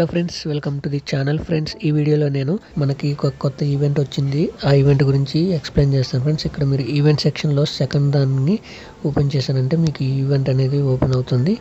Hello friends welcome to the channel friends ఈ వీడియోలో నేను మనకి ఒక కొత్త ఈవెంట్ వచ్చింది ఆ ఈవెంట్ గురించి ఎక్స్ప్లెయిన్ చేస్తాను ఫ్రెండ్స్ ఇక్కడ మీరు ఈవెంట్ సెక్షన్లో సెకండ్ దాన్ని ఓపెన్ చేశానంటే మీకు ఈ ఈవెంట్ అనేది ఓపెన్ అవుతుంది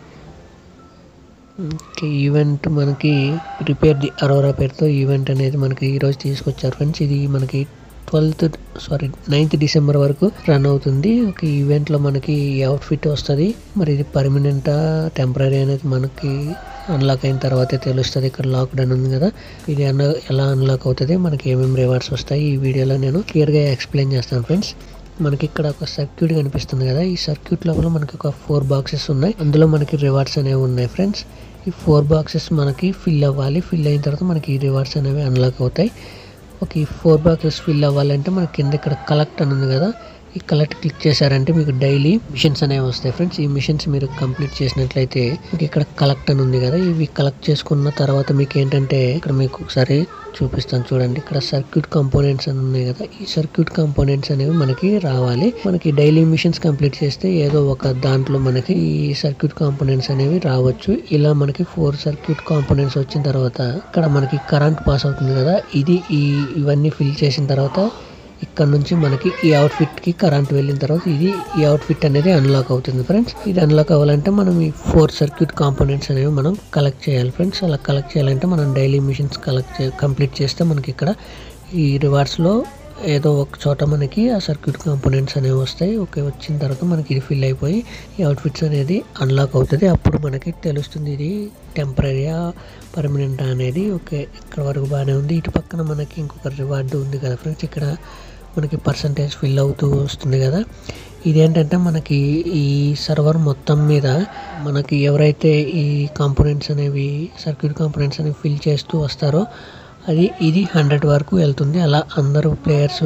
ఓకే, ఈవెంట్ మనకి రిపేర్ ది అరోరా పేరుతో ఈవెంట్ అనేది మనకి ఈరోజు తీసుకొచ్చారు ఫ్రెండ్స్ ఇది మనకి ట్వెల్త్ సారీ నైన్త్ డిసెంబర్ వరకు రన్ అవుతుంది ఒక ఈవెంట్లో మనకి అవుట్ఫిట్ వస్తుంది మరి ఇది పర్మనెంటా టెంపరీ అనేది మనకి అన్లాక్ అయిన తర్వాతే తెలుస్తుంది ఇక్కడ లాక్డౌన్ ఉంది కదా ఇది అన్న ఎలా అన్లాక్ అవుతుంది మనకి ఏమేమి రివార్డ్స్ వస్తాయి ఈ వీడియోలో నేను క్లియర్గా ఎక్స్ప్లెయిన్ చేస్తాను ఫ్రెండ్స్ మనకి ఇక్కడ ఒక సర్క్యూట్ కనిపిస్తుంది కదా ఈ సర్క్యూట్ లోపల మనకి ఒక ఫోర్ బాక్సెస్ ఉన్నాయి అందులో మనకి రివార్డ్స్ అనేవి ఉన్నాయి ఫ్రెండ్స్ ఈ ఫోర్ బాక్సెస్ మనకి ఫిల్ అవ్వాలి ఫిల్ అయిన తర్వాత మనకి ఈ రివార్డ్స్ అనేవి అన్లాక్ అవుతాయి ఓకే ఈ ఫోర్ బాక్సెస్ ఫిల్ అవ్వాలంటే మనకి కింద ఇక్కడ కలెక్ట్ అని ఉంది కదా ఈ కలెక్ట్ క్లిక్ చేశారంటే మీకు డైలీ మిషన్స్ అనేవి వస్తాయి ఫ్రెండ్స్ ఈ మిషన్స్ మీరు కంప్లీట్ చేసినట్లయితే మీకు ఇక్కడ కలెక్ట్ అని ఉంది కదా ఇవి కలెక్ట్ చేసుకున్న తర్వాత మీకు ఏంటంటే ఇక్కడ మీకు ఒకసారి చూపిస్తాను చూడండి ఇక్కడ సర్క్యూట్ కాంపోనెంట్స్ అని ఉన్నాయి కదా ఈ సర్క్యూట్ కాంపోనెంట్స్ అనేవి మనకి రావాలి మనకి డైలీ మిషన్స్ కంప్లీట్ చేస్తే ఏదో ఒక దాంట్లో మనకి ఈ సర్క్యూట్ కాంపోనెంట్స్ అనేవి రావచ్చు ఇలా మనకి ఫోర్ సర్క్యూట్ కాంపోనెంట్స్ వచ్చిన తర్వాత ఇక్కడ మనకి కరెంట్ పాస్ అవుతుంది కదా ఇది ఈ ఇవన్నీ ఫిల్ చేసిన తర్వాత ఇక్కడ నుంచి మనకి ఈ అవుట్ఫిట్ కి కరెంట్ వెళ్ళిన తర్వాత ఇది ఈ అవుట్ఫిట్ అనేది అన్లాక్ అవుతుంది ఫ్రెండ్స్ ఇది అన్లాక్ అవ్వాలంటే మనం ఈ ఫోర్ సర్క్యూట్ కాంపోనెంట్స్ అనేవి మనం కలెక్ట్ చేయాలి ఫ్రెండ్స్ అలా కలెక్ట్ చేయాలంటే మనం డైలీ మిషన్స్ కలెక్ట్ చే కంప్లీట్ చేస్తే మనకి ఇక్కడ ఈ రివార్డ్స్లో ఏదో ఒక చోట మనకి ఆ సర్క్యూట్ కాంపోనెంట్స్ అనేవి వస్తాయి ఓకే వచ్చిన తర్వాత మనకి ఇది ఫిల్ అయిపోయి ఈ అవుట్ఫిట్స్ అనేది అన్లాక్ అవుతుంది అప్పుడు మనకి తెలుస్తుంది ఇది టెంపరీయా పర్మనెంట్ అనేది ఓకే ఇక్కడ వరకు బాగానే ఉంది ఇటు పక్కన మనకి ఇంకొక రివార్డు ఉంది కదా ఫ్రెండ్స్ ఇక్కడ మనకి పర్సంటేజ్ ఫిల్ అవుతూ వస్తుంది కదా ఇదేంటంటే మనకి ఈ సర్వర్ మొత్తం మీద మనకి ఎవరైతే ఈ కాంపోనెంట్స్ అనేవి సర్క్యూట్ కాంపోనెంట్స్ అనేవి ఫిల్ చేస్తూ వస్తారో అది ఇది హండ్రెడ్ వరకు వెళ్తుంది అలా అందరూ ప్లేయర్స్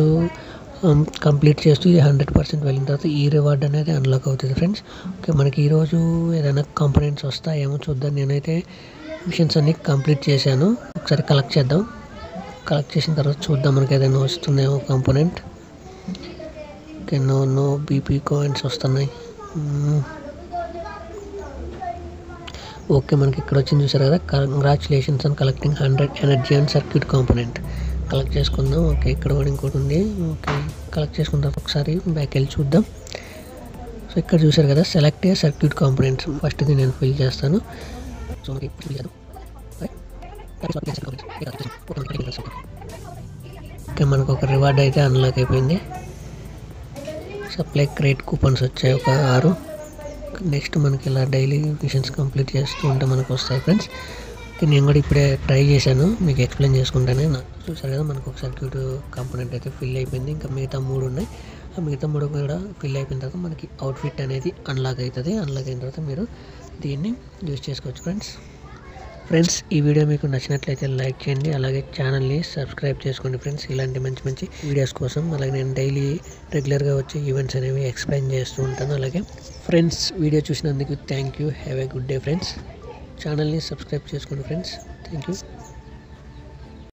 కంప్లీట్ చేస్తూ ఇది హండ్రెడ్ పర్సెంట్ వెళ్ళిన తర్వాత ఈ రివార్డ్ అనేది అన్లాక్ అవుతుంది ఫ్రెండ్స్ ఓకే మనకి ఈరోజు ఏదైనా కాంపోనెంట్స్ వస్తాయేమో చూద్దాం నేనైతే మిషన్స్ అన్ని కంప్లీట్ చేశాను ఒకసారి కలెక్ట్ చేద్దాం కలెక్ట్ చేసిన తర్వాత చూద్దాం మనకి ఏదైనా వస్తుందేమో component okay no no BP coins వస్తున్నాయి మ్మ్. ఓకే మనకి ఇక్కడ వచ్చింది చూసారు కదా congratulations and collecting hundred energy and circuit component collect చేసుకుందాం ఓకే ఇక్కడ కూడా ఇంకోటి ఉంది ఓకే కలెక్ట్ చేసుకున్న తర్వాత ఒకసారి బ్యాక్ వెళ్ళి చూద్దాం సో ఇక్కడ చూసారు కదా select a circuit components first ఇది నేను ఫిల్ చేస్తాను సో మనకి fill చేద్దాం. ఓకే మనకు ఒక రివార్డ్ అయితే అన్లాక్ అయిపోయింది సప్లై క్రేట్ కూపన్స్ వచ్చాయి ఒక ఆరు నెక్స్ట్ మనకి ఇలా డైలీ మిషన్స్ కంప్లీట్ చేస్తూ ఉంటే మనకు వస్తాయి ఫ్రెండ్స్ ఓకే, నేను కూడా ఇప్పుడే ట్రై చేశాను మీకు ఎక్స్ప్లెయిన్ చేసుకుంటానే నాకు చూసారు కదా మనకు ఒక సర్క్యూట్ కాంపోనెంట్ అయితే ఫిల్ అయిపోయింది ఇంకా మిగతా మూడు ఉన్నాయి ఆ మిగతా మూడు కూడా ఫిల్ అయిపోయిన తర్వాత మనకి అవుట్ఫిట్ అనేది అన్లాక్ అవుతుంది అన్లాక్ అయిన తర్వాత మీరు దీన్ని యూజ్ చేసుకోవచ్చు ఫ్రెండ్స్ ఫ్రెండ్స్ ఈ వీడియో మీకు నచ్చినట్లయితే లైక్ చేయండి అలాగే ఛానల్ని సబ్స్క్రైబ్ చేసుకోండి ఫ్రెండ్స్ ఇలాంటి మంచి మంచి వీడియోస్ కోసం అలాగే నేను డైలీ రెగ్యులర్గా వచ్చే ఈవెంట్స్ అనేవి ఎక్స్ప్లెయిన్ చేస్తూ ఉంటాను అలాగే ఫ్రెండ్స్ వీడియో చూసినందుకు thank you have a good day friends ఛానల్ని సబ్స్క్రైబ్ చేసుకోండి ఫ్రెండ్స్ థ్యాంక్ యూ